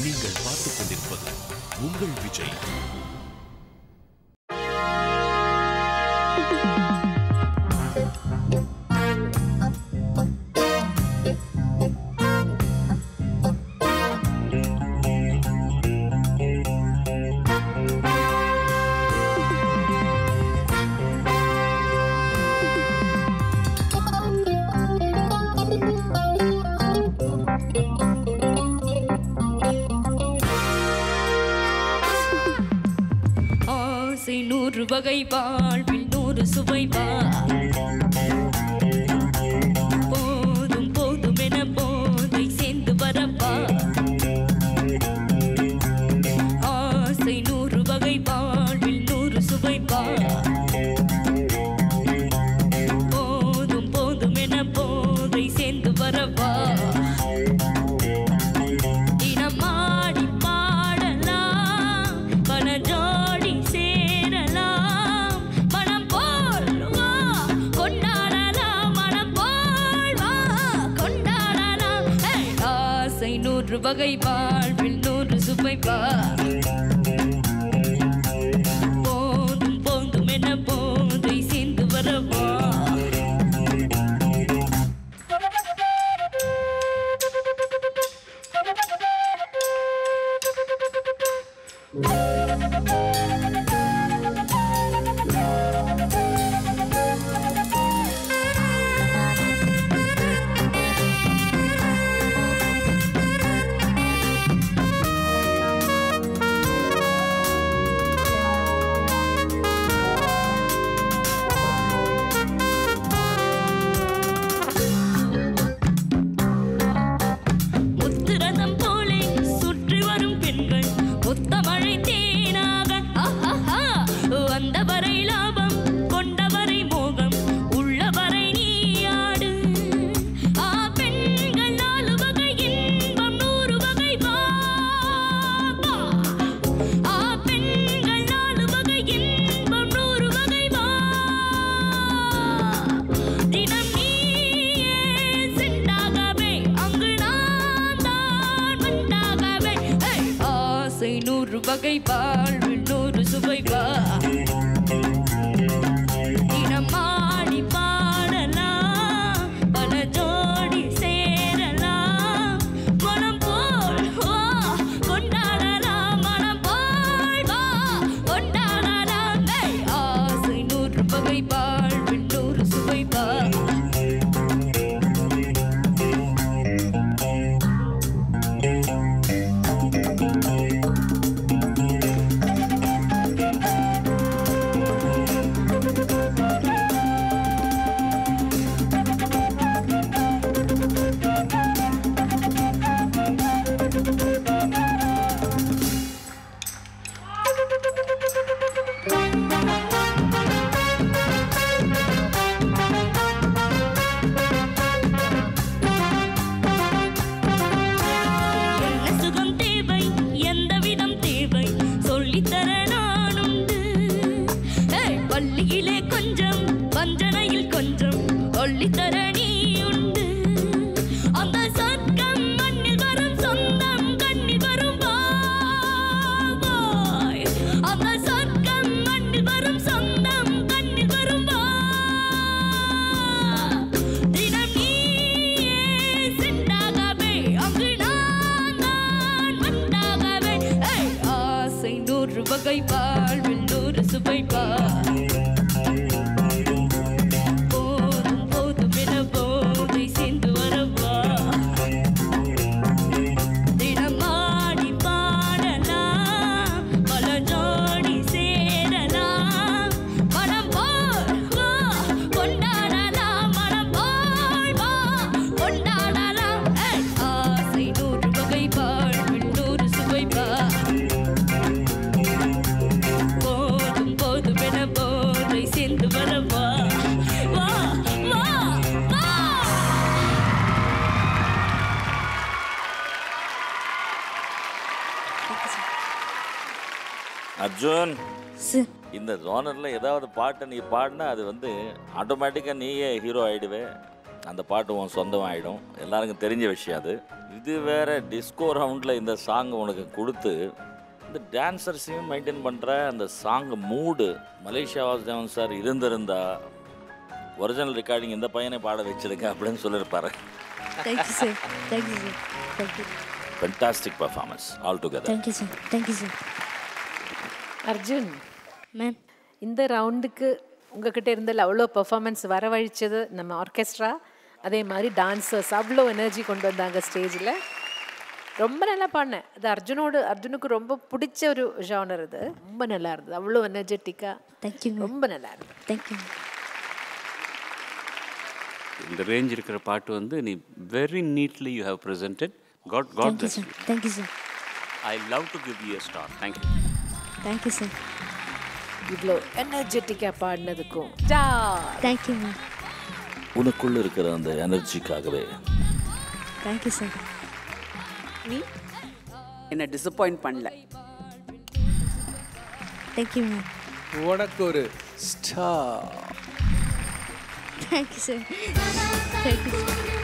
நீங்கள் பார்த்துக் கொண்டிருப்பது உங்கள் விஜய் ஆசை நூறு வகை வாழ்வில் நூறு சுவை வா போதும் போதும் என போதை சேர்ந்து வரப்பா ஆசை நூறு வகை வாழ்வில் நூறு சுவை வா போதும் போதும் என போதை சேர்ந்து வரவா தினம் ஆடி பாடலாம் பல ஜோடி சேரலாம் மனம் போல் வா கொண்டாடலாம் மனம் போல் வா கொண்டாடலாம் ஏய், ஆசை நூறு வகை வாழ்வில் நூறு சுவை வா போதும் போதும் என போதை சேர்ந்து வரவா முத்துரதம் போலே சுற்றி வரும் பெண்கள் முத்தமழை தேனாக ஆஹாஹா. வந்தவரை லாபம் கொண்டவரை மோகம் உள்ளவரை நீயாடு ஆ பெண்கள் நாலு வகை இன்பம் நூறு வகை வா வா. ஆ பெண்கள் நாலு வகை இன்பம் நூறு வகை வா தினம் நீயே சென்றாகவே அங்கு நான் தான் வந்தாகவே ஏய், ஆசை நூறு வகை வாழ்வில் நூறு சுவை வா தினம் ஆடி பாடலாம் பல ஜோடி சேரலாம் மனம் போல் வா கொண்டாடலாம் மனம் போல் வா கொண்டாடலாம் ஏய், ஆசை நூறு வகை வாழ்வில் நூறு சுவை வா என்ன சுகம் தேவை எந்த விதம் தேவை சொல்லித்தர நான் உண்டு ஏய், பள்ளியிலே கொஞ்சம் வஞ்சனையில் கொஞ்சம் சொல்லித்தர நீ உண்டு அந்த சொர்க்கம் மண்ணில் வரும் சொந்தம் கண்ணில் வரும் வாய் அந்த சொர்க்கம் மண்ணில் வரும் சொந்தம் கண்ணில் வரும் வா தினம் நீயே சென்றாகவே அங்கு நான் தான் வந்தாகவே ஏய், ஆசை நூறு வகை வாழ்வில் நூறு சுவை வா போதும் போதும் என போதை சேர்ந்து வரவா தினம் ஆடி பாடலாம் பல ஜோடி சேரலாம் மனம் போல் வா கொண்டாடலாம் மனம் போல் வா கொண்டாடலாம் ஏய், ஆசை நூறு வகை வாழ்வில் நூறு சுவை வா போதும் போதும் என போதை சேர்ந்து வரவா வா வா வா அர்ஜுன் சார் இந்த ஜோனரில் ஏதாவது பாட்டை நீ பாடினா அது வந்து ஆட்டோமேட்டிக்காக நீயே ஹீரோ ஆயிடுவே அந்த பாட்டு உன் சொந்தம் ஆகிடும் எல்லாருக்கும் தெரிஞ்ச விஷயம் அது இது வேற டிஸ்கோ ரவுண்டில் இந்த சாங் உனக்கு கொடுத்து இந்த டான்சர்ஸையும் மெயின்டைன் பண்ணுற அந்த song mood Malaysia Vasudevan sir இருந்திருந்தா ஒரிஜினல் ரெக்கார்டிங் இந்த பையனை பாட வச்சிருக்க அப்படின்னு சொல்லியிருப்பாரு thank you sir thank you sir thank you fantastic performance all together thank you sir thank you sir Arjun ma'am இந்த ரவுண்டுக்கு உங்ககிட்ட இருந்த அவ்வளோ பெர்ஃபார்மன்ஸ் வரவழைச்சது நம்ம ஆர்கெஸ்ட்ரா அதே மாதிரி டான்சர்ஸ் அவ்வளோ எனர்ஜி கொண்டு வந்தாங்க ஸ்டேஜில் ரொம்ப நல்லா பாடினேன் அது அர்ஜுனோடு அர்ஜுனுக்கு ரொம்ப பிடிச்ச ஒரு ஜானர் இது ரொம்ப நல்லா இருந்தது அவ்வளோ எனர்ஜெட்டிக்காக தேங்க்யூ மேம் ரொம்ப நல்லா இருந்தது தேங்க்யூ இந்த ரேஞ்ச் இருக்கிற பாட்டு வந்து நீ very neatly you have presented God God thank you sir thank you sir I love to give you star thank you thank you sir இவ்வளோ எனர்ஜெட்டிக்காக பாடினதுக்கும் டா தேங்க்யூ மேம் உனக்குள்ள இருக்கிற அந்த எனர்ஜிக்காகவே தேங்க்யூ சார் நீ என்னை டிசப்பாயிண்ட் பண்ணல தேங்க்யூ மேம் உனக்கு ஒரு star thank you sir thank you sir